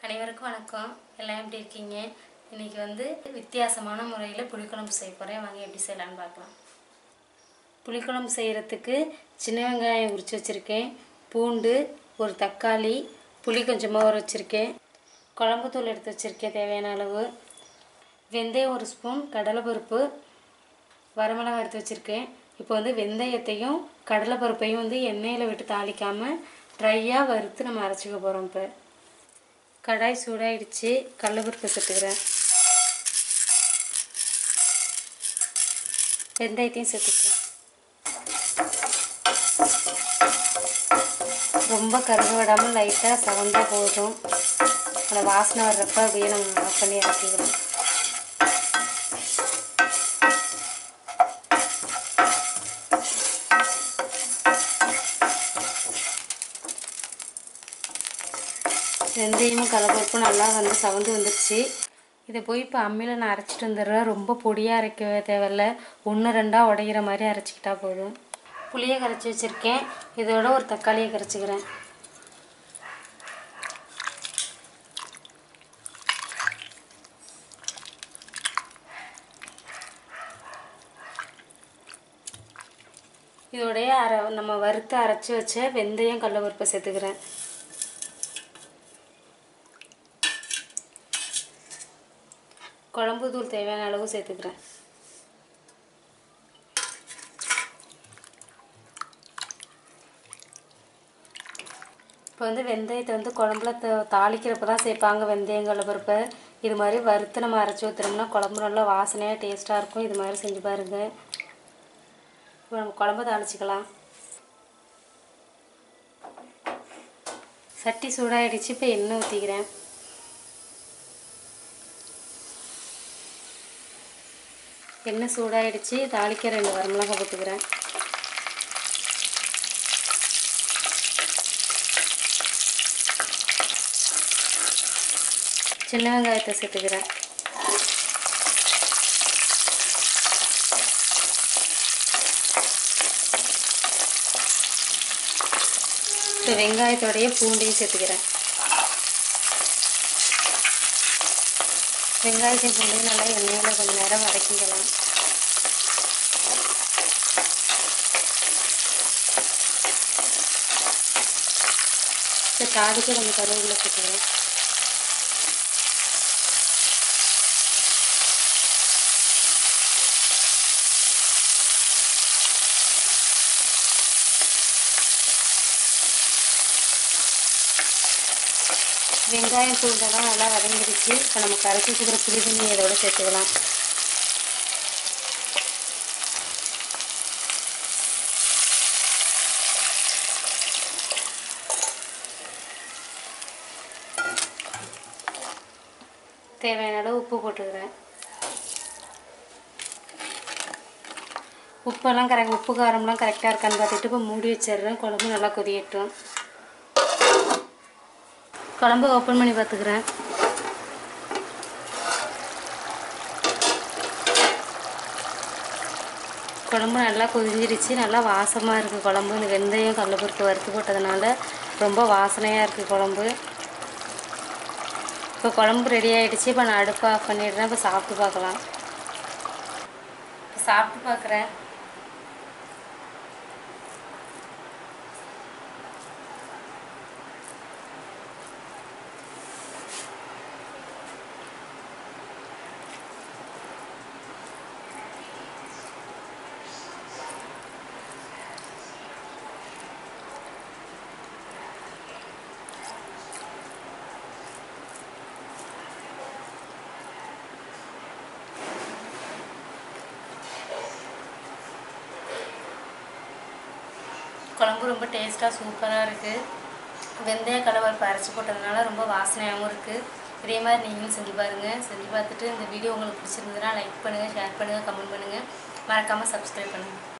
அனைவருக்கும் வணக்கம் எல்லாம் எப்படி இருக்கீங்க இன்னைக்கு வந்து வித்தியாசமான முறையில் புளிக்குழம்பு செய்ய போகிறேன் வாங்க எப்படி செய்யலாம்னு பார்க்கலாம் புளிக்குழம்பு செய்கிறதுக்கு சின்ன வெங்காயம் உரித்து வச்சுருக்கேன் பூண்டு ஒரு தக்காளி புளி கொஞ்சமாக ஊற வச்சுருக்கேன் குழம்பு தூள் எடுத்து வச்சுருக்கேன் தேவையான அளவு வெந்தயம் ஒரு ஸ்பூன் கடலைப்பருப்பு வரமிளகாய் எடுத்து வச்சுருக்கேன் இப்போ வந்து வெந்தயத்தையும் கடலைப்பருப்பையும் வந்து எண்ணெயில் விட்டு தாளிக்காமல் ட்ரையாக வறுத்து நம்ம அரைச்சிக்க போகிறோம் இப்போ கடாய் சூடாயிடுச்சு கடலைப்பருப்பு சேர்த்துக்கிறேன் வெந்தயத்தையும் சேர்த்துக்கிறேன் ரொம்ப கருக விடாமல் லைட்டாக சவந்தா போதும் அந்த வாசனை வர்றப்ப அப்படியே நம்ம ஆஃப் பண்ணி இறக்கிக்கலாம் வெந்தயமும் கடலப்பருப்பும் நல்லா வந்து சவந்து வந்துருச்சு இதை போய் இப்போ அம்மியில் நான் அரைச்சிட்டு வந்துடுறேன் ரொம்ப பொடியாக அரைக்கவே தேவையில்ல ஒன்று ரெண்டாக உடையிற மாதிரி அரைச்சிக்கிட்டா போதும் புளியை கரைச்சி வச்சுருக்கேன் இதோட ஒரு தக்காளியை கரைச்சிக்கிறேன் இதோடைய அரை நம்ம வறுத்து அரைச்சி வச்ச வெந்தயம் கடலப்பருப்பை சேர்த்துக்கிறேன் குழம்பு தூள் தேவையான அளவு சேர்த்துக்கிறேன் இப்போ வந்து வெந்தயத்தை வந்து குழம்புல த தாளிக்கிறப்ப தான் சேர்ப்பாங்க வெந்தயம் கடலப்பருப்பை இது மாதிரி வறுத்து நம்ம அரைச்சி ஊற்றுனோம்னா குழம்பு நல்லா வாசனையாக டேஸ்ட்டாக இருக்கும் இது மாதிரி செஞ்சு பாருங்கள் இப்போ நம்ம குழம்பு தாளிச்சிக்கலாம் சட்டி சூடாயிடுச்சு இப்போ எண்ணெய் ஊற்றிக்கிறேன் எண்ணெய் சூடாயிடுச்சு தாளிக்க ரெண்டு வரமிளகாய் போட்டுக்கிறேன் சின்ன வெங்காயத்தை சேர்த்துக்கிறேன் இப்போ வெங்காயத்தோடைய பூண்டையும் சேர்த்துக்கிறேன் வெங்காயத்தையும் பூண்டையும் நல்லா எண்ணெயில் கொஞ்சம் நேரம் வதக்கிக்கலாம் இப்போ தாடிக்கு கொஞ்சம் கருவேப்பிலை சேர்த்துக்கிறேன் வெங்காயம் பூண்டெல்லாம் நல்லா வதங்கிடுச்சு இப்போ நம்ம கரைச்சி வச்சுக்கிற புளி தண்ணி இதோட சேர்த்துக்கலாம் தேவையான அளவு உப்பு போட்டுக்கிறேன் உப்பெல்லாம் கரெக்ட் உப்பு காரம்லாம் கரெக்டாக இருக்கான்னு பார்த்துட்டு இப்போ மூடி வச்சிடுறேன் குழம்பு நல்லா கொதியட்டும் குழம்பு ஓப்பன் பண்ணி பார்த்துக்கிறேன் குழம்பு நல்லா கொதிஞ்சிருச்சு நல்லா வாசமாக இருக்குது குழம்பு இந்த வெந்தயம் கடலப்பருப்பு வறுத்து போட்டதுனால ரொம்ப வாசனையாக இருக்குது குழம்பு இப்போ குழம்பு ரெடி ஆகிடுச்சு இப்போ நான் அடுப்பு ஆஃப் பண்ணிடுறேன் இப்போ சாப்பிட்டு பார்க்கலாம் இப்போ சாப்பிட்டு பார்க்குறேன் குழம்பு ரொம்ப டேஸ்ட்டாக சூப்பராக இருக்குது வெந்தய கடலப்பருப்பு அரைச்சி போட்டதுனால ரொம்ப வாசனையாகவும் இருக்குது இதே மாதிரி நீங்களும் செஞ்சு பாருங்கள் செஞ்சு பார்த்துட்டு இந்த வீடியோ உங்களுக்கு பிடிச்சிருந்ததுன்னா லைக் பண்ணுங்கள் ஷேர் பண்ணுங்கள் கமெண்ட் பண்ணுங்கள் மறக்காமல் சப்ஸ்கிரைப் பண்ணுங்கள்